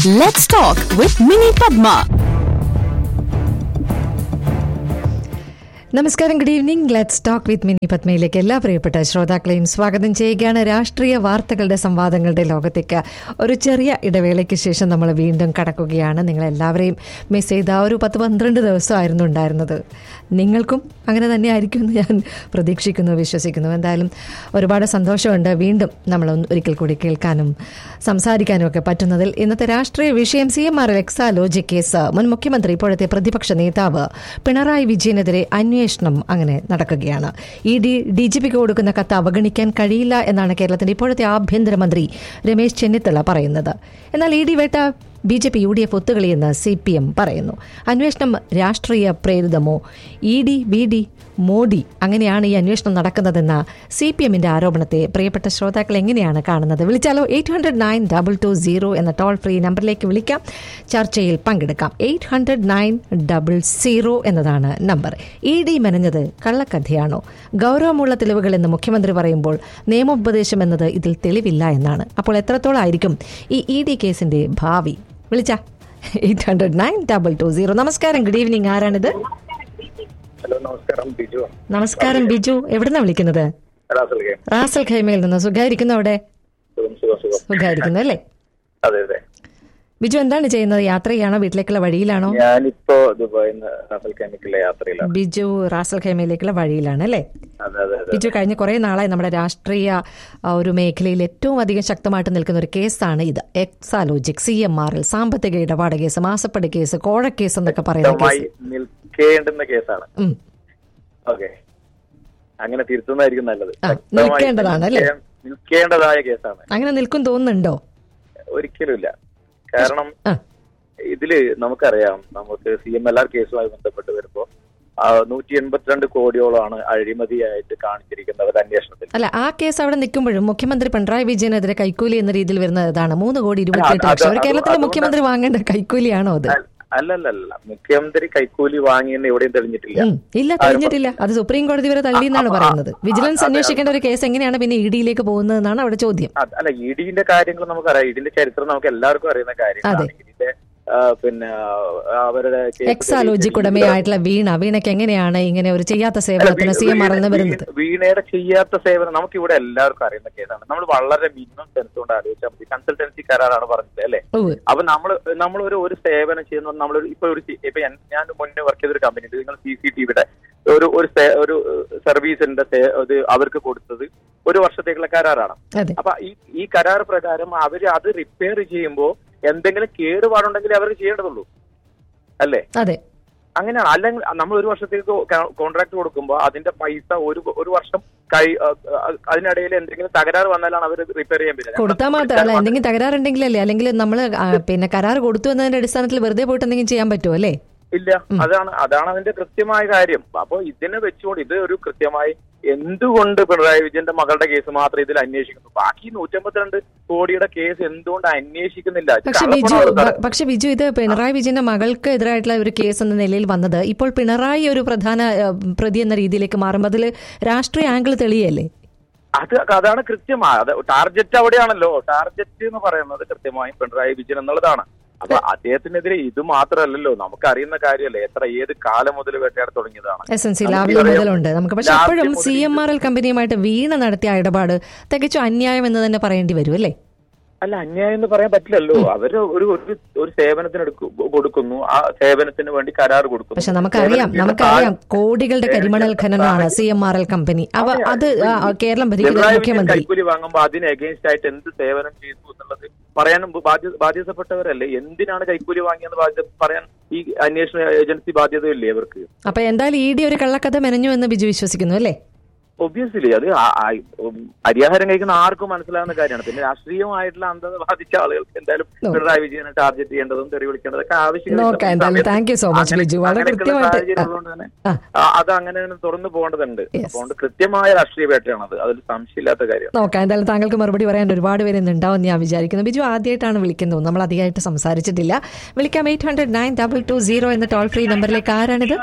Let's talk with Mini Padma. നമസ്കാരം good evening let's talk with Mini പത്മയിലേക്ക് എല്ലാ പ്രിയപ്പെട്ട ശ്രോതാക്കളെയും സ്വാഗതം ചെയ്യുകയാണ് രാഷ്ട്രീയ വാർത്തകളുടെ സംവാദങ്ങളുടെ ലോകത്തേക്ക് ഒരു ചെറിയ ഇടവേളയ്ക്ക് ശേഷം നമ്മൾ വീണ്ടും കടക്കുകയാണ് നിങ്ങളെല്ലാവരെയും മിസ് ചെയ്ത ആ ഒരു പത്ത് പന്ത്രണ്ട് ദിവസമായിരുന്നു ഉണ്ടായിരുന്നത് നിങ്ങൾക്കും അങ്ങനെ തന്നെ ആയിരിക്കും എന്ന് ഞാൻ പ്രതീക്ഷിക്കുന്നു വിശ്വസിക്കുന്നു എന്തായാലും ഒരുപാട് സന്തോഷമുണ്ട് വീണ്ടും നമ്മൾ ഒന്ന് ഒരിക്കൽ കൂടി കേൾക്കാനും സംസാരിക്കാനും ഒക്കെ പറ്റുന്നതിൽ ഇന്നത്തെ രാഷ്ട്രീയ വിഷയം C M R Exalogic case മുൻ മുഖ്യമന്ത്രി ഇപ്പോഴത്തെ പ്രതിപക്ഷ നേതാവ് പിണറായി വിജയനെതിരെ അന്വേഷണം അങ്ങനെ നടക്കുകയാണ് ഇ ഡി ഡി ജി പിക്ക് കൊടുക്കുന്ന കത്ത് അവഗണിക്കാൻ കഴിയില്ല എന്നാണ് കേരളത്തിന്റെ ഇപ്പോഴത്തെ ആഭ്യന്തരമന്ത്രി രമേശ് ചെന്നിത്തല പറയുന്നത് എന്നാൽ ഇ ഡി വേട്ട B J P U D F ഒത്തുകളിയെന്ന് സി പി എം പറയുന്നു അന്വേഷണം രാഷ്ട്രീയ പ്രേരിതമോ E D B D Modi അങ്ങനെയാണ് ഈ അന്വേഷണം നടക്കുന്നതെന്ന സി പി എമ്മിന്റെ ആരോപണത്തെ പ്രിയപ്പെട്ട ശ്രോതാക്കൾ എങ്ങനെയാണ് കാണുന്നത് വിളിച്ചാലോ eight hundred nine double two zero എന്ന ടോൾ ഫ്രീ നമ്പറിലേക്ക് വിളിക്കാം ചർച്ചയിൽ പങ്കെടുക്കാം eight hundred nine double zero എന്നതാണ് നമ്പർ ഇ ഡി മെനഞ്ഞത് കള്ളക്കഥയാണോ ഗൗരവമുള്ള തെളിവുകൾ എന്ന് മുഖ്യമന്ത്രി പറയുമ്പോൾ നിയമോപദേശം എന്നത് ഇതിൽ തെളിവില്ല എന്നാണ് അപ്പോൾ എത്രത്തോളം ആയിരിക്കും ഈ ഇ ഡി കേസിന്റെ ഭാവി വിളിച്ച eight hundred nine double two zero നമസ്കാരം ഗുഡ് ഈവനിങ് ആരാണിത് ഹലോ നമസ്കാരം ബിജു നമസ്കാരം ബിജു എവിടുന്നാ വിളിക്കുന്നത് റാസൽ ഗെയിം റാസൽ ഖൈമയിൽ നിന്ന് സുഖായിരിക്കുന്നു അവിടെ സുഖം സുഖം സുഖം സുഖായിരിക്കുന്നു അല്ലേ അതെ അതെ ബിജു എന്താണ് ചെയ്യുന്നത് യാത്ര ചെയ്യാണോ വീട്ടിലേക്കുള്ള വഴിയിലാണോ ഞാനിപ്പോ ദുബായിൽ നിന്ന് റാസൽ ഖൈമിക്കുള്ള യാത്രയിലാണ് ബിജു റാസൽ ഖൈമയിലേക്കുള്ള വഴിയിലാണ് അല്ലേ അതെ അതെ അതെ ബിജു കഴിഞ്ഞ കുറെ നാളായി നമ്മുടെ രാഷ്ട്രീയ ആ, ഒരു മേഖലയിൽ ഏറ്റവും അധികം ശക്തമായിട്ട് നിൽക്കുന്ന ഒരു കേസാണ് ഇത് Exalogic C M R L സാമ്പത്തിക ഇടപാട് കേസ് മാസപ്പടി കേസ് കോഴക്കേസ് എന്നൊക്കെ പറയുന്ന വ്യക്തമായി കേസ് നിൽക്കേണ്ടുന്ന കേസാണ് ഉം. ഓക്കെ അങ്ങനെ തിരുത്തുന്നതായിരിക്കും നല്ലത് ആ, വ്യക്തമായി നിൽക്കേണ്ടതാണ് അല്ലേ? നിൽക്കേ- നിൽക്കേണ്ടതായ കേസാണ് അങ്ങനെ നിൽക്കും തോന്നുന്നുണ്ടോ ഒരിക്കലുമില്ല കാരണം ആ ഇതില് നമുക്കറിയാം നമുക്ക് സി എം എൽ ആർ കേസുമായി ബന്ധപ്പെട്ട് വരുമ്പോ നൂറ്റി എൺപത്തിരണ്ട് കോടിയോളമാണ് അഴിമതിയായിട്ട് കാണിച്ചിരിക്കുന്നത് അന്വേഷണത്തിൽ അല്ല ആ കേസ് അവിടെ നിൽക്കുമ്പോഴും മുഖ്യമന്ത്രി പിണറായി വിജയനെതിരെ കൈക്കൂലി എന്ന രീതിയിൽ വരുന്ന ഇതാണ് മൂന്ന് കോടി ഇരുപത്തിയെട്ട് അത് ലക്ഷം ഒരു അത് കേരളത്തിലെ അതുകൊണ്ട് മുഖ്യമന്ത്രി വാങ്ങേണ്ട കൈക്കൂലിയാണോ അത് അല്ലല്ലല്ല മുഖ്യമന്ത്രി കൈക്കൂലി വാങ്ങിയെന്ന് എവിടെയും തെളിഞ്ഞിട്ടില്ല ഉം. ഇല്ല തെളിഞ്ഞിട്ടില്ല അത് സുപ്രീം കോടതി വരെ തള്ളി എന്നാണ് ആ, ആ, പറയുന്നത് ആ, വിജിലൻസ് അതെ, അന്വേഷിക്കേണ്ട ഒരു കേസ് എങ്ങനെയാണ് പിന്നെ ഇ ഡിയിലേക്ക് പോകുന്നതെന്നാണ് അവിടെ ചോദ്യം അത് അല്ല ഇഡിന്റെ കാര്യങ്ങൾ നമുക്കറിയാം ഇഡിന്റെ ചരിത്രം നമുക്ക് എല്ലാവർക്കും അറിയുന്ന കാര്യങ്ങളാണ് ഇഡിന്റെ ആ, പിന്നെ ആ, അവരുടെ കേസ് എക്സാലോജിക് ഉടമയായിട്ടുള്ള വീണ വീണയ്ക്ക് എങ്ങനെയാണ് ഇങ്ങനെ ഒരു ചെയ്യാത്ത സേവനത്തിന് സി എം ആർ എന്ന് വരുന്നത് വീ- വീണയുടെ ചെയ്യാത്ത സേവനം നമുക്ക് ഇവിടെ എല്ലാവർക്കും അറിയുന്ന കേസാണ് നമ്മൾ വളരെ മിനിമം സെൻസ് കൊണ്ട് ആലോചിച്ചാൽ മതി കൺസൾട്ടൻസി കരാറാണ് പറഞ്ഞത് അല്ലേ ഉവ്വ്. അപ്പൊ നമ്മൾ നമ്മൾ ഒരു ഒരു സേവനം ചെയ്യുന്ന നമ്മൾ ഇപ്പൊ ഒരു സി- ഇപ്പൊ ഞാൻ- ഞാൻ മുന്നേ വർക്ക് ചെയ്തൊരു കമ്പനി ഉണ്ട് നിങ്ങൾ സി സി ടി വിയുടെ ഒരു ഒരു സേ- ഒരു സർവീസിന്റെ സേ- ഇത് അവർക്ക് കൊടുത്തത് ഒരു വർഷത്തേക്കുള്ള കരാറാണ് അതെ അപ്പൊ ഈ ഈ കരാർ പ്രകാരം അവര് അത് റിപ്പയർ ചെയ്യുമ്പോൾ എന്തെങ്കിലും കേടുപാടുണ്ടെങ്കിൽ അവർക്ക് ചെയ്യേണ്ടതുള്ളൂ അല്ലേ അതെ അങ്ങനെയാണ് അല്ലെങ്കിൽ നമ്മൾ ഒരു വർഷത്തേക്ക് കോൺട്രാക്ട് കൊടുക്കുമ്പോൾ അതിന്റെ പൈസ ഒരു ഒരു വർഷം കൈ ആ, ആ, അതിനിടയിൽ എന്തെങ്കിലും തകരാറ് വന്നാലാണ് അവർ റിപ്പയർ ചെയ്യാൻ പറ്റില്ല കൊടുത്താൽ മാത്രമല്ല എന്തെങ്കിലും തകരാറുണ്ടെങ്കിലല്ലേ അല്ലെങ്കിൽ നമ്മൾ പിന്നെ കരാർ കൊടുത്തു എന്നതിന്റെ അടിസ്ഥാനത്തിൽ വെറുതെ പോയിട്ട് എന്തെങ്കിലും ചെയ്യാൻ പറ്റുമോ അല്ലേ ഇല്ല അതാണ് അതാണ് അതിന്റെ കൃത്യമായ കാര്യം അപ്പൊ ഇതിനെ വെച്ചുകൊണ്ട് ഇത് ഒരു കൃത്യമായി എന്തുകൊണ്ട് പിണറായി വിജയന്റെ മകളുടെ കേസ് മാത്രം ഇതിൽ അന്വേഷിക്കുന്നു ബാക്കി നൂറ്റമ്പത്തിരണ്ട് കോടിയുടെ കേസ് എന്തുകൊണ്ട് അന്വേഷിക്കുന്നില്ല ഇത് പക്ഷെ ബിജു കള്ളപ്പണമാണ് സാർ. ബ- പക്ഷെ ബിജു ഇത് പിണറായി വിജയന്റെ മകൾക്ക് എതിരായിട്ടുള്ള ഒരു കേസ് എന്ന നിലയിൽ വന്നത് ഇപ്പോൾ പിണറായി ഒരു പ്രധാന ഏഹ്, പ്രതി എന്ന രീതിയിലേക്ക് മാറുമ്പോൾ അതിൽ രാഷ്ട്രീയ ആംഗിൾ തെളിയല്ലേ അത് അതാണ് കൃത്യമായി അത് ടാർഗറ്റ് അവിടെയാണല്ലോ ടാർഗറ്റ് എന്ന് പറയുന്നത് കൃത്യമായും പിണറായി വിജയൻ എന്നുള്ളതാണ് അപ്പൊ അദ്ദേഹത്തിനെതിരെ ഇത് മാത്രമല്ലല്ലോ നമുക്ക് അറിയുന്ന കാര്യമല്ലേ എത്ര ഏത് കാലം മുതൽ വേട്ടയാടി തുടങ്ങിയതാണ് എസ് എൻ സി നമുക്ക് ലാവിലെ അറിയാം. മുതലുണ്ട് നമുക്ക് പക്ഷെ ലാവിലെ അപ്പോഴും മുതൽ സി എം ആർ എൽ കമ്പനിയുമായിട്ട് വീണ നടത്തിയ ഇടപാട് തികച്ചും അന്യായം എന്ന് തന്നെ പറയേണ്ടി വരും അല്ലേ അല്ല അന്യായം എന്ന് പറയാൻ പറ്റില്ലല്ലോ അവര് ഒരു ഒരു ഒരു സേവനത്തിന് എടുക്കു കൊടുക്കുന്നു ആ സേവനത്തിന് വേണ്ടി കരാർ കൊടുക്കുന്നു പക്ഷെ നമുക്കറിയാം സേവനത്തിന് നമുക്കറിയാം താഴെ- കോടികളുടെ കരിമണൽ ഖനനമാണ് C M R L company അവ അത് ആ, കേരളം ഭരിക്കുന്ന പിണറായി വിജയൻ മുഖ്യമന്ത്രി കൈക്കൂലി വാങ്ങുമ്പോൾ അതിന് എഗെയിൻസ്റ്റ് ആയിട്ട് എന്ത് സേവനം ചെയ്തു എന്നുള്ളത് പറയാനും ബാധ്യ- ബാധ്യതപ്പെട്ടവരല്ലേ എന്തിനാണ് കൈക്കൂലി വാങ്ങിയെന്ന് ബാധ്യത പറയാൻ ഈ അന്വേഷണ ഏജൻസി ബാധ്യതയില്ലേ അവർക്ക് അപ്പൊ എന്തായാലും ഇ ഡി ഒരു കള്ളക്കഥ മെനഞ്ഞു എന്ന് ബിജു വിശ്വസിക്കുന്നു അല്ലേ ഒബ്വിയസ്ലി അത് ആ- ആ- ഉം, അരിയാഹാരം കഴിക്കുന്ന ആർക്കും മനസ്സിലാവുന്ന കാര്യമാണ് പിന്നെ രാഷ്ട്രീയമായിട്ടുള്ള അന്ധത ബാധിച്ച ആളുകൾക്ക് എന്തായാലും No. പിണറായി വിജയനെ ടാർഗറ്റ് ചെയ്യേണ്ടതും തെറി വിളിക്കേണ്ടതൊക്കെ നോക്കാം എന്തായാലും. Thank you so much, Biju. വളരെ കൃത്യമായിട്ട് തന്നെ ആ. ആ, അത് അങ്ങനെ തന്നെ തുറന്നു പോകേണ്ടതുണ്ട് Yes. അതുകൊണ്ട് കൃത്യമായ രാഷ്ട്രീയ വേട്ടയാണത് അതിൽ സംശയമില്ലാത്ത കാര്യം നോക്കാം എന്തായാലും താങ്കൾക്ക് മറുപടി പറയാൻ ഒരുപാട് പേര് ഇന്ന് ഉണ്ടാവും എന്ന് ഞാൻ വിചാരിക്കുന്നു ബിജു ആദ്യമായിട്ടാണ് വിളിക്കുന്നത് നമ്മൾ അധികമായിട്ട് സംസാരിച്ചിട്ടില്ല വിളിക്കാം eight hundred nine double two zero എന്ന ടോൾ ഫ്രീ നമ്പറിലേക്ക് ആരാണിത്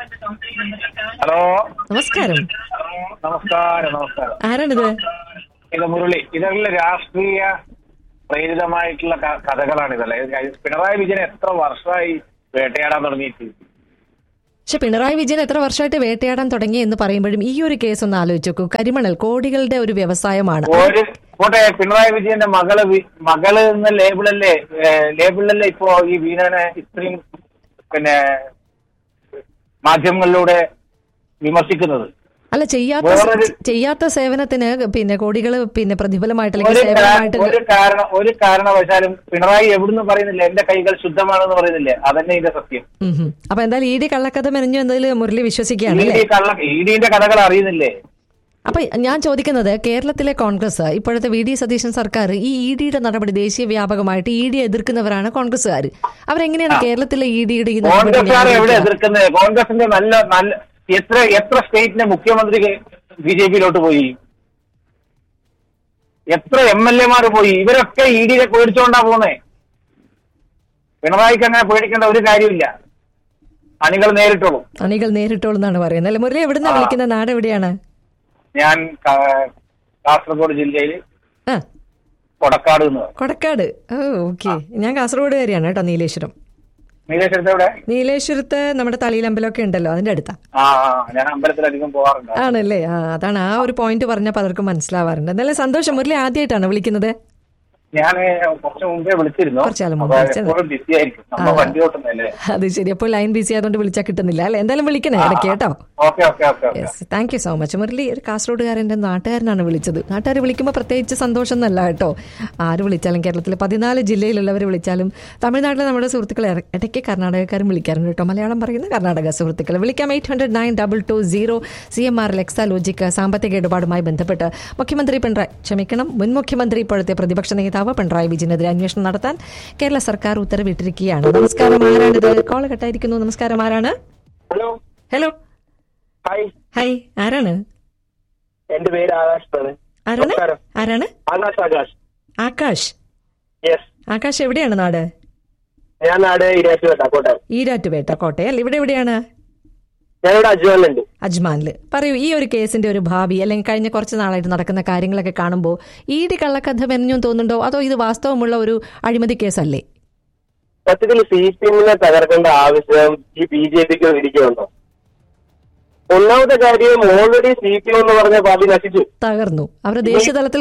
ഹലോ നമസ്കാരം നമസ്കാരം നമസ്കാരം ആരാണിത് ഇത് മുരളി ഇതെല്ലാം രാഷ്ട്രീയ പ്രേരിതമായിട്ടുള്ള ക- കഥകളാണ് ഇതല്ലേ പിണറായി വിജയൻ എത്ര വർഷമായി വേട്ടയാടാൻ തുടങ്ങിയിട്ട് പക്ഷെ പിണറായി വിജയൻ എത്ര വർഷമായിട്ട് വേട്ടയാടാൻ തുടങ്ങി എന്ന് പറയുമ്പോഴും ഈ ഒരു കേസ് ഒന്ന് ആലോചിച്ച് നോക്കൂ കരിമണൽ കോടികളുടെ ഒരു വ്യവസായമാണ് ഒരു പോട്ടെ പിണറായി വിജയന്റെ മകള് വി- മകള് എന്ന ലേബിളല്ലേ ഏഹ്, ലേബിളിലല്ലേ ഇപ്പോ ഈ വീണനെ ഇത്രയും പിന്നെ മാധ്യമങ്ങളിലൂടെ വിമർശിക്കുന്നത് അല്ല ചെയ്യാത്ത വേറൊരു- ചെയ്യാത്ത സേവനത്തിന് പിന്നെ കോടികൾ പിന്നെ പ്രതിഫലമായിട്ട് അല്ലെങ്കിൽ ഒരു കാ- സേവനമായിട്ട് ഒരു കാരണം ഒരു കാരണവശാലും പിണറായി എവിടുന്ന് പറയുന്നില്ല എന്റെ കൈകൾ ശുദ്ധമാണെന്ന് പറയുന്നില്ലേ അതന്നെ ഇതിന്റെ സത്യം ഉം ഹും. അപ്പൊ എന്തായാലും ഇ ഡി കള്ളക്കഥ മെനഞ്ഞു എന്നതിൽ മുരളി വിശ്വസിക്കുകയാണ് ഇ അല്ലേ ഡി കള്ള ഇ ഡിന്റെ കഥകൾ അറിയുന്നില്ലേ അപ്പൊ ഞാൻ ചോദിക്കുന്നത് കേരളത്തിലെ കോൺഗ്രസ് ഇപ്പോഴത്തെ വി ഡി സതീശൻ സർക്കാർ ഈ ഇ ഡിയുടെ നടപടി ദേശീയ വ്യാപകമായിട്ട് ഇ ഡി എതിർക്കുന്നവരാണ് കോൺഗ്രസ്സുകാർ അവരെങ്ങനെയാണ് കേരളത്തിലെ ഇ ഡിയുടെ ഈ നടപടി കോൺഗ്രസ്സുകാർ എവിടെ ന്യായീകരിക്കുക? എതിർക്കുന്നത് കോൺഗ്രസിന്റെ നല്ല നല്ല എത്ര എത്ര സ്റ്റേറ്റിന്റെ മുഖ്യമന്ത്രി ബി ജെ പിയിലോട്ട് പോയി എത്ര എം എൽ എമാർ പോയി ഇവരൊക്കെ ഇ ഡിയെ പേടിച്ചോണ്ടാ പോന്നേ പിണറായിക്ക് അങ്ങനെ പേടിക്കേണ്ട ഒരു കാര്യമില്ല അണികൾ നേരിട്ടോളൂ അണികൾ നേരിട്ടോളെന്നാണ് പറയുന്നത് അല്ലെ മുരളി എവിടുന്ന ആ. വിളിക്കുന്ന നാട് എവിടെയാണ് ഞാൻ കാ- കാസർഗോഡ് ജില്ലയിൽ ആ കൊടക്കാട് എന്ന് പറയും കൊടക്കാട് ഓ ഓക്കെ ഞാൻ കാസർഗോഡുകാരിയാണ് കേട്ടോ നീലേശ്വരം നീലേശ്വരത്ത് എവിടെ നീലേശ്വരത്ത് നമ്മുടെ തളിയിലമ്പലമൊക്കെ ഉണ്ടല്ലോ അതിന്റെ അടുത്താ ആ ആ, ഞാൻ അമ്പലത്തിലധികം പോകാറുണ്ട് ആണല്ലേ ആ അതാണ് ആ ഒരു പോയിന്റ് പറഞ്ഞ പലർക്കും മനസ്സിലാവാറുണ്ട് എന്തായാലും സന്തോഷം മുരളി ആദ്യമായിട്ടാണ് വിളിക്കുന്നത് ഞാൻ കുറച്ച് മുമ്പേ വിളിച്ചിരുന്നു കുറച്ച് നാൾ മുമ്പ് അപ്പൊ വിളിച്ചത്. എപ്പോഴും ബിസി ആയിരിക്കും നമ്മൾ ആ. വണ്ടി ഓട്ടുന്നല്ലേ അത് ശരി അപ്പോൾ ലൈൻ ബിസി ആയതുകൊണ്ട് വിളിച്ചാൽ കിട്ടുന്നില്ല അല്ലെ എന്തായാലും വിളിക്കണേ ഇടയ്ക്ക് കേട്ടോ okay okay okay okay yes thank you so much Murali ഒരു കാസർഗോഡുകാരൻ്റെ നാട്ടുകാരനാണ് വിളിച്ചത് നാട്ടുകാർ വിളിക്കുമ്പോൾ പ്രത്യേകിച്ച് സന്തോഷം എന്നല്ല കേട്ടോ ആര് വിളിച്ചാലും കേരളത്തിലെ പതിനാല് ജില്ലയിലുള്ളവർ വിളിച്ചാലും തമിഴ്നാട്ടിലെ നമ്മുടെ സുഹൃത്തുക്കൾ ഇട- ഇടയ്ക്ക് കർണാടകക്കാരും വിളിക്കാറുണ്ട് കേട്ടോ മലയാളം പറയുന്ന കർണാടക സുഹൃത്തുക്കൾ വിളിക്കാം eight hundred nine double two zero C M R Exalogic സാമ്പത്തിക ഇടപാടുമായി ബന്ധപ്പെട്ട് മുഖ്യമന്ത്രി പിണറായി ക്ഷമിക്കണം മുൻ മുഖ്യമന്ത്രി ഇപ്പോഴത്തെ പ്രതിപക്ഷ നേതാവ് പിണറായി വിജയനെതിരെ അന്വേഷണം നടത്താൻ കേരള സർക്കാർ ഉത്തരവിട്ടിരിക്കുകയാണ് നമസ്കാരം ആരാണിത് കോൾ കട്ടായിരിക്കുന്നു നമസ്കാരം ആരാണ് ഹലോ ഹലോ ഹായ് ഹായ് ആരാണ് എന്റെ പേര് ആകാശ് ആണ് ആരാണ് നമസ്കാരം. ആരാണ് ആകാശ് ആകാശ് ആകാശ് യെസ് ആകാശ് എവിടെയാണ് നാട് ഞാൻ നാട് ഇരാറ്റുപേട്ട കോട്ടയം ഈരാറ്റുപേട്ട കോട്ടയം ഇവിടെ എവിടെയാണ് ഞാനിവിടെ അജ്വാനിലുണ്ട് അജ്മാനില് പറയൂ ഈ ഒരു കേസിന്റെ ഒരു ഭാവി അല്ലെങ്കിൽ കഴിഞ്ഞ കുറച്ച് നാളായിട്ട് നടക്കുന്ന കാര്യങ്ങളൊക്കെ കാണുമ്പോൾ ഈ ഡി കള്ളക്കഥ മെനഞ്ഞു തോന്നുന്നുണ്ടോ അതോ ഇത് വാസ്തവമുള്ള ഒരു അഴിമതി കേസല്ലേ സത്യത്തിൽ സി പി എമ്മിനെ തകർക്കേണ്ട ആവശ്യം ഈ ബി ജെ പിക്ക് ഇരിക്കുന്നുണ്ടോ ഒന്നാമത്തെ കാര്യം ഓൾറെഡി സി പി എം എന്ന് പറഞ്ഞ പാർട്ടി നശിച്ചു തകർന്നു അവരുടെ ദേശീയ തലത്തിൽ